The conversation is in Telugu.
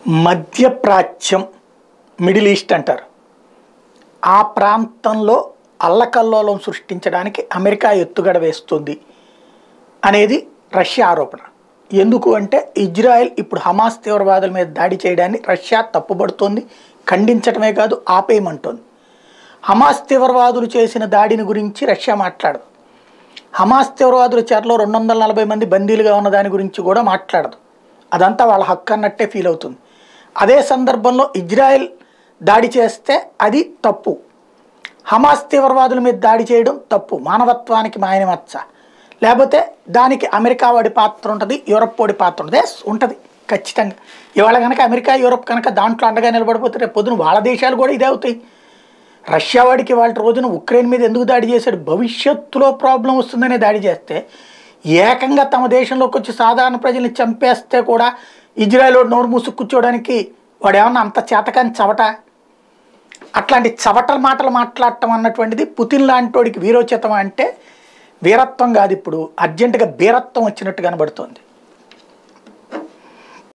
మధ్యప్రాచ్యం మిడిల్ ఈస్ట్ అంటారు ఆ ప్రాంతంలో అల్లకల్లోలం సృష్టించడానికి అమెరికా ఎత్తుగడ వేస్తుంది అనేది రష్యా ఆరోపణ ఎందుకు అంటే ఇజ్రాయెల్ ఇప్పుడు హమాస్ తీవ్రవాదుల మీద దాడి చేయడాన్ని రష్యా తప్పుపడుతోంది ఖండించడమే కాదు ఆపేయమంటోంది హమాస్ తీవ్రవాదులు చేసిన దాడిని గురించి రష్యా మాట్లాడదు హమాస్ తీవ్రవాదుల చెరలో రెండు వందల నలభై మంది బందీలుగా ఉన్న దాని గురించి కూడా మాట్లాడదు అదంతా వాళ్ళ హక్కు అన్నట్టే ఫీల్ అవుతుంది అదే సందర్భంలో ఇజ్రాయెల్ దాడి చేస్తే అది తప్పు హమాస్ తీవ్రవాదుల మీద దాడి చేయడం తప్పు మానవత్వానికి మాయనమచ్చ లేకపోతే దానికి అమెరికా వాడి పాత్ర ఉంటుంది యూరప్ వాడి పాత్ర ఉంటుంది ఎస్ ఉంటుంది ఖచ్చితంగా ఇవాళ కనుక అమెరికా యూరప్ కనుక దాంట్లో అండగా నిలబడిపోతే రేపు పొద్దున వాళ్ళ దేశాలు కూడా ఇదే అవుతాయి రష్యా వాడికి వాళ్ళ రోజున ఉక్రెయిన్ మీద ఎందుకు దాడి చేశాడు భవిష్యత్తులో ప్రాబ్లం వస్తుందనే దాడి చేస్తే ఏకంగా తమ దేశంలోకి వచ్చి సాధారణ ప్రజల్ని చంపేస్తే కూడా ఇజ్రాయెల్ వాడు నోరు మూసు కూర్చోవడానికి వాడు ఏమన్నా అంత చేతకాని చవట అట్లాంటి చవటల మాటలు మాట్లాడటం అన్నటువంటిది పుతిన్ లాంటి వాడికి వీరోచితం అంటే వీరత్వం కాదు ఇప్పుడు అర్జెంటుగా బీరత్వం వచ్చినట్టు కనబడుతోంది